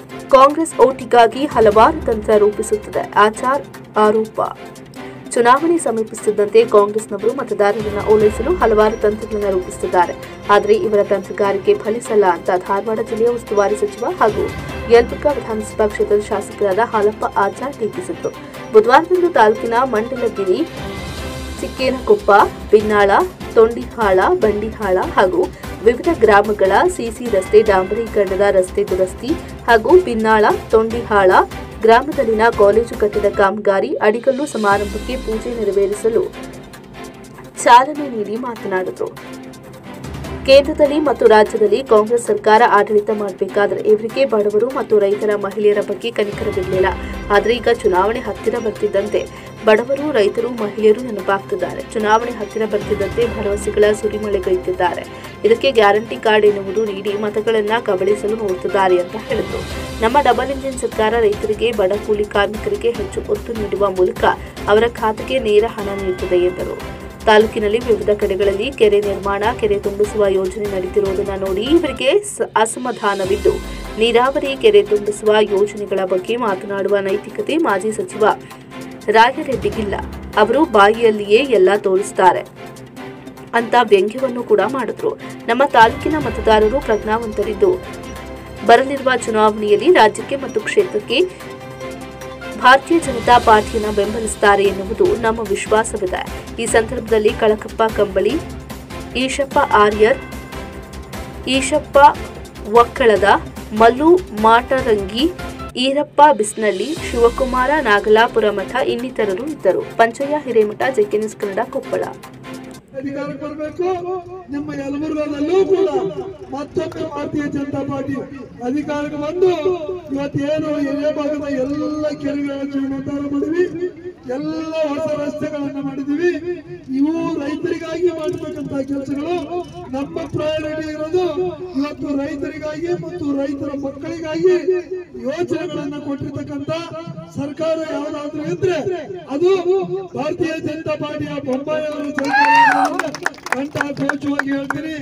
ಕಾಂಗ್ರೆಸ್ ಓಟಿಗಾಗಿ ಹಲವಾರು ತಂತ್ರ ರೂಪಿಸುತ್ತಿದೆ ಆಚಾರ್ ಆರೋಪ ಚುನಾವಣೆ ಸಮೀಪಿಸುತ್ತಿದ್ದಂತೆ ಕಾಂಗ್ರೆಸ್ನವರು ಮತದಾರರನ್ನು ಓಲೈಸಲು ಹಲವಾರು ತಂತ್ರಗಳನ್ನು ರೂಪಿಸುತ್ತಿದ್ದಾರೆ ಆದರೆ ಇವರ ತಂತ್ರಗಾರಿಕೆ ಫಲಿಸಲ್ಲ ಅಂತ ಧಾರವಾಡ ಜಿಲ್ಲೆಯ ಉಸ್ತುವಾರಿ ಸಚಿವ ಹಾಗೂ ಯಲಬುರ್ಗಾ ವಿಧಾನಸಭಾ ಕ್ಷೇತ್ರದ ಶಾಸಕರಾದ ಹಾಲಪ್ಪ ಆಚಾರ್ ಟೀಕಿಸಿದರು ಬುಧವಾರದಂದು ತಾಲೂಕಿನ ಮಂಡಲಗಿರಿ ಚಿಕ್ಕೇನಕೊಪ್ಪ ಬಿನ್ನಾಳ ತೊಂಡಿಹಾಳ ಬಂಡಿಹಾಳ ಹಾಗೂ ವಿವಿಧ ಗ್ರಾಮಗಳ ಸಿಸಿ ರಸ್ತೆ ಡಾಂಬರೀಕರಣದ ರಸ್ತೆ ದುರಸ್ತಿ ಹಾಗೂ ಬಿನ್ನಾಳ ತೊಂಡಿಹಾಳ ಗ್ರಾಮದಲ್ಲಿನ ಕಾಲೇಜು ಕಟ್ಟಡ ಕಾಮಗಾರಿ ಅಡಿಗಲ್ಲು ಸಮಾರಂಭಕ್ಕೆ ಪೂಜೆ ನೆರವೇರಿಸಲು ಚಾಲನೆ ನೀಡಿ ಮಾತನಾಡಿದರು ಕೇಂದ್ರದಲ್ಲಿ ಮತ್ತು ರಾಜ್ಯದಲ್ಲಿ ಕಾಂಗ್ರೆಸ್ ಸರ್ಕಾರ ಆಡಳಿತ ಮಾಡಬೇಕಾದ್ರೆ ಇವರಿಗೆ ಬಡವರು ಮತ್ತು ರೈತರ ಮಹಿಳೆಯರ ಬಗ್ಗೆ ಕನಿಕರವಿರಲಿಲ್ಲ ಆದರೆ ಈಗ ಚುನಾವಣೆ ಹತ್ತಿರ ಬರ್ತಿದ್ದಂತೆ ಬಡವರು ರೈತರು ಮಹಿಳೆಯರು ನೆನಪಾಗ್ತಿದ್ದಾರೆ ಚುನಾವಣೆ ಹತ್ತಿರ ಬರ್ತಿದ್ದಂತೆ ಭರವಸೆಗಳ ಸುರಿಮಳೆಗೈತಿದ್ದಾರೆ ಇದಕ್ಕೆ ಗ್ಯಾರಂಟಿ ಕಾರ್ಡ್ ಎನ್ನುವುದು ನೀಡಿ ಮತಗಳನ್ನ ಕಬಳಿಸಲು ನೋಡುತ್ತಿದ್ದಾರೆ ಅಂತ ಹೇಳಿದರು ನಮ್ಮ ಡಬಲ್ ಇಂಜಿನ್ ಸರ್ಕಾರ ರೈತರಿಗೆ ಬಡ ಕೂಲಿ ಕಾರ್ಮಿಕರಿಗೆ ಹೆಚ್ಚು ಒತ್ತು ನೀಡುವ ಮೂಲಕ ಅವರ ಖಾತೆಗೆ ನೇರ ಹಣ ನೀಡುತ್ತದೆ ಎಂದರು ತಾಲೂಕಿನಲ್ಲಿ ವಿವಿಧ ಕಡೆಗಳಲ್ಲಿ ಕೆರೆ ನಿರ್ಮಾಣ ಕೆರೆ ತುಂಬಿಸುವ ಯೋಜನೆ ನಡೆದಿರುವುದನ್ನು ನೋಡಿ ಇವರಿಗೆ ಸ- ಅಸಮಾಧಾನವಿದ್ದು ನೀರಾವರಿ ಕೆರೆ ತುಂಬಿಸುವ ಯೋಜನೆಗಳ ಬಗ್ಗೆ ಮಾತನಾಡುವ ನೈತಿಕತೆ ಮಾಜಿ ಸಚಿವ ರಾಯರೆಡ್ಡಿಗಿಲ್ಲ ಅವರು ಬಾಯಿಯಲ್ಲಿಯೇ ಎಲ್ಲ ತೋರಿಸ್ತಾರೆ ಅಂತ ವ್ಯಂಗ್ಯವನ್ನು ಕೂಡ ಮಾಡಿದ್ರು ನಮ್ಮ ತಾಲೂಕಿನ ಮತದಾರರು ಪ್ರಜ್ಞಾವಂತರಿದ್ದು ಬರಲಿರುವ ಚುನಾವಣೆಯಲ್ಲಿ ರಾಜ್ಯಕ್ಕೆ ಮತ್ತು ಕ್ಷೇತ್ರಕ್ಕೆ ಭಾರತೀಯ ಜನತಾ ಪಾರ್ಟಿಯನ್ನು ಬೆಂಬಲಿಸುತ್ತಾರೆ ಎನ್ನುವುದು ನಮ್ಮ ವಿಶ್ವಾಸವಿದೆ ಈ ಸಂದರ್ಭದಲ್ಲಿ ಕಳಕಪ್ಪ ಕಂಬಳಿ ಈಶಪ್ಪ ಆರ್ಯರ್ ಈಶಪ್ಪ ಒಕ್ಕಳದ ಮಲ್ಲು ಮಾಟರಂಗಿ ಈರಪ್ಪ ಬಿಸ್ನಳ್ಳಿ ಶಿವಕುಮಾರ ನಾಗಲಾಪುರ ಮಠ ಇನ್ನಿತರರು ಇದ್ದರು ಪಂಚಯ್ಯ ಹಿರೇಮಠ ಜೆಕೆನ್ಎಸ್ ಕನ್ನಡ ಕೊಪ್ಪಳ ಅಧಿಕಾರಕ್ಕೆ ಬರಬೇಕು ನಿಮ್ಮ ಯಲಬುರ್ಗದಲ್ಲೂ ಕೂಡ ಮತ್ತೊಮ್ಮೆ ಭಾರತೀಯ ಜನತಾ ಪಾರ್ಟಿ ಅಧಿಕಾರಕ್ಕೆ ಬಂದು ಇವತ್ತೇನು ಎಲೆ ಭಾಗದ ಎಲ್ಲ ಕೆರೆಗಳ ಜೀರ್ಣೋದ್ಧಾರ ಮಾಡಿದ್ವಿ ಎಲ್ಲ ಹೊಸ ರಸ್ತೆಗಳನ್ನ ಮಾಡಿದೀವಿ ಇವು ರೈತರಿಗಾಗಿ ಮಾಡತಕ್ಕಂತ ಕೆಲಸಗಳು ನಮ್ಮ ಪ್ರಯಾರಿಟಿ ಇರೋದು ಇವತ್ತು ರೈತರಿಗಾಗಿ ಮತ್ತು ರೈತರ ಮಕ್ಕಳಿಗಾಗಿ ಯೋಜನೆಗಳನ್ನ ಕೊಟ್ಟಿರ್ತಕ್ಕಂತ ಸರ್ಕಾರ ಯಾವ್ದಾದ್ರು ಇದ್ರೆ ಅದು ಭಾರತೀಯ ಜನತಾ ಪಾರ್ಟಿಯ ಬೊಂಬಾಯಿ ಅವರ ಸರ್ಕಾರ ಕಂಠ ಘೋಷವಾಗಿ ಹೇಳ್ತೀನಿ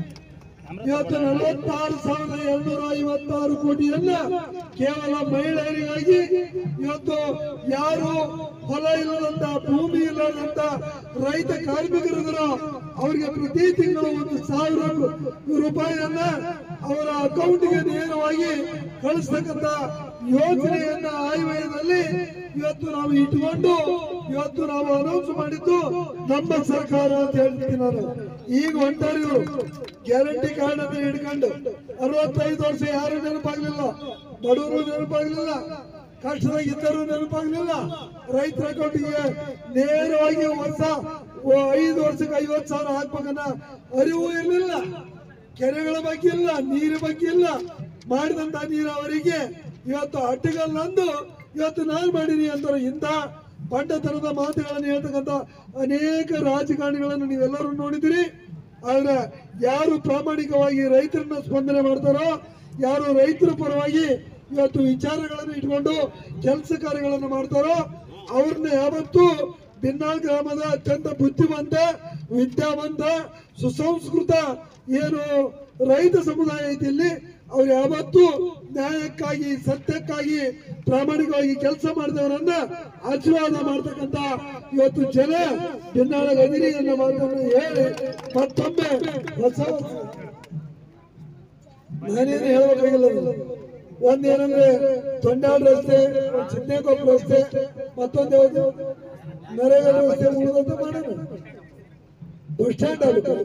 ಇವತ್ತು ನಲವತ್ತಾರು ಸಾವಿರದ ಎರಡ್ನೂರ ಐವತ್ತಾರು ಕೋಟಿಯನ್ನ ಕೇವಲ ಮಹಿಳೆಯರಿಗಾಗಿ ಇವತ್ತು ಯಾರು ಹೊಲ ಇಲ್ಲದಂತ ಭೂಮಿ ಇಲ್ಲದಂತ ರೈತ ಕಾರ್ಮಿಕರಿದ್ರು ಅವರಿಗೆ ಪ್ರತಿ ತಿಂಗಳು ಒಂದು ಸಾವಿರ ರು- ರೂಪಾಯಿಯನ್ನ ಅವರ ಅಕೌಂಟ್ಗೆ ನೇರವಾಗಿ ಕಳಿಸ್ತಕ್ಕಂತ ಯೋಜನೆಯನ್ನ ಆಯವ್ಯಯದಲ್ಲಿ ಇವತ್ತು ನಾವು ಇಟ್ಕೊಂಡು ಇವತ್ತು ನಾವು ಅನೌನ್ಸ್ ಮಾಡಿದ್ದು ನಮ್ಮ ಸರ್ಕಾರ ಅಂತ ಹೇಳ್ತೀನಿ ನಾನು ಈಗ ಹೊಂಟಾರಿ ಇವರು ಗ್ಯಾರಂಟಿ ಕಾರ್ಡ್ ಅಂತ ಹಿಡ್ಕೊಂಡು ಅರವತ್ತೈದು ವರ್ಷ ಯಾರು ನೆನಪಾಗ್ಲಿಲ್ಲ ಬಡವರು ನೆನಪಾಗ್ಲಿಲ್ಲ ಕಷ್ಟದಾಗ ಇದ್ದರು ನೆನಪಾಗ್ಲಿಲ್ಲ ರೈತರ ಅಕೌಂಟಿಗೆ ನೇರವಾಗಿ ವರ್ಷ ಓ- ಐದು ವರ್ಷಕ್ಕೆ ಐವತ್ತು ಸಾವಿರ ಹಾಕ್ಬೇಕನ್ನ ಅರಿವು ಇರಲಿಲ್ಲ ಕೆರೆಗಳ ಬಗ್ಗೆ ಇಲ್ಲ ನೀರಿನ ಬಗ್ಗೆ ಇಲ್ಲ ಮಾಡಿದಂತ ನೀರಾವರಿಗೆ ಇವತ್ತು ಅಡ್ಡಗಲ್ಲಂದು ಇವತ್ತು ನಾನು ಮಾಡೀನಿ ಅಂತಾರೆ ಇಂಥ ಬಂಡತನದ ಮಾತುಗಳನ್ನು ಹೇಳ್ತಕ್ಕಂಥ ಅನೇಕ ರಾಜಕಾರಣಿಗಳನ್ನು ನೀವೆಲ್ಲರೂ ನೋಡಿದಿರಿ ಆದ್ರೆ ಯಾರು ಪ್ರಾಮಾಣಿಕವಾಗಿ ರೈತರನ್ನ ಸ್ಪಂದನೆ ಮಾಡ್ತಾರೋ ಯಾರು ರೈತರ ಪರವಾಗಿ ಇವತ್ತು ವಿಚಾರಗಳನ್ನು ಇಟ್ಕೊಂಡು ಕೆಲಸ ಕಾರ್ಯಗಳನ್ನು ಮಾಡ್ತಾರೋ ಅವ್ರನ್ನ ಯಾವತ್ತೂ ಬಿನ್ನಾಳ್ ಗ್ರಾಮದ ಅತ್ಯಂತ ಬುದ್ಧಿವಂತ ವಿದ್ಯಾವಂತ ಸುಸಂಸ್ಕೃತ ಏನು ರೈತ ಸಮುದಾಯ ಐತಿ ಇಲ್ಲಿ ಅವ್ರು ಯಾವತ್ತೂ ನ್ಯಾಯಕ್ಕಾಗಿ ಸತ್ಯಕ್ಕಾಗಿ ಪ್ರಾಮಾಣಿಕವಾಗಿ ಕೆಲಸ ಮಾಡಿದವರನ್ನ ಆಶೀರ್ವಾದ ಮಾಡ್ತಕ್ಕಂತ ಇವತ್ತು ಜನ ಬಿನ್ನಾಳ ಗದಿರಿ ಅನ್ನೋ ಮಾತನ್ನು ಹೇಳಿ ಮತ್ತೊಮ್ಮೆ ಹೊಸ ನಾನೇನು ಹೇಳಬೇಕಾಗಿಲ್ಲ ಅದು. ಒಂದೇನಂದ್ರೆ ತೊಂಡಾಳ ರಸ್ತೆ ಒಂದ್ ಚಿಕ್ಕನೇಕೊಪ್ಪ ರಸ್ತೆ ಮತ್ತೊಂದು ಯಾವುದು ನರೇಗಾ ರಸ್ತೆ ಉಳಿದಂತ ಮಾಡೋಣ ಬಸ್ ಸ್ಟ್ಯಾಂಡ್ ಆಗಬೇಕು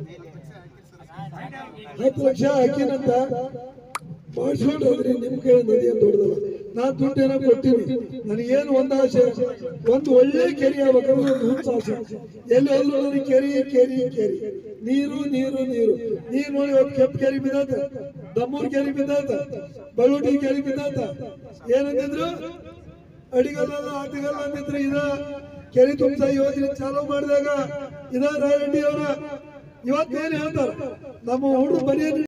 ಹತ್ತು ಲಕ್ಷ ಹಾಕಿನಂತ ಮಾಡಿಸ್ಕೊಂಡು ಹೋದ್ರಿ ನಿಮ್ ಕೈ ನದಿ ಅಂತ ಹೊಡೆದಲ್ಲ ನಾನ್ ದುಡ್ಡು ಏನೋ ಕೊಟ್ಟಿನಿ ನನಗೇನು ಒಂದು ಆಸೆ ಒಂದು ಒಳ್ಳೆ ಕೆರೆ ಆಗ್ಬೇಕಂದ್ರೆ ಒಂದು ಹುಚ್ಚ ಆಸೆ ಎಲ್ಲಿ ಹೋದ್ರು ನನಗೆ ಕೆರೆ ಕೆರೆ ಕೆರೆ ನೀರು ನೀರು ನೀರು ನೀರು ನೋಡಿ ಒಂದು ಕೆಂಪು ಕೆರೆ ಬಿದ್ದಾತ ದಮ್ಮೂರ್ ಕೆರೆ ಬಿದ್ದಾತ ಬಳ್ಳೂಟಿ ಕೆರೆ ಬಿದ್ದಾತ ಏನಂತಿದ್ರು ಅಡಿಗಲ್ಲ ಆಟಗಲ್ಲ ಅಂತಿದ್ರು ಇದ ಕೆರೆ ತುಂಬ ಯೋಜನೆ ಚಾಲೂ ಮಾಡಿದಾಗ ಇದ ರಾಯರೆಡ್ಡಿ ಅವರ ಇವತ್ತೇನು ಹೇಳ್ತಾರ ನಮ್ಮ ಹುಡುಗರು ಬರೀ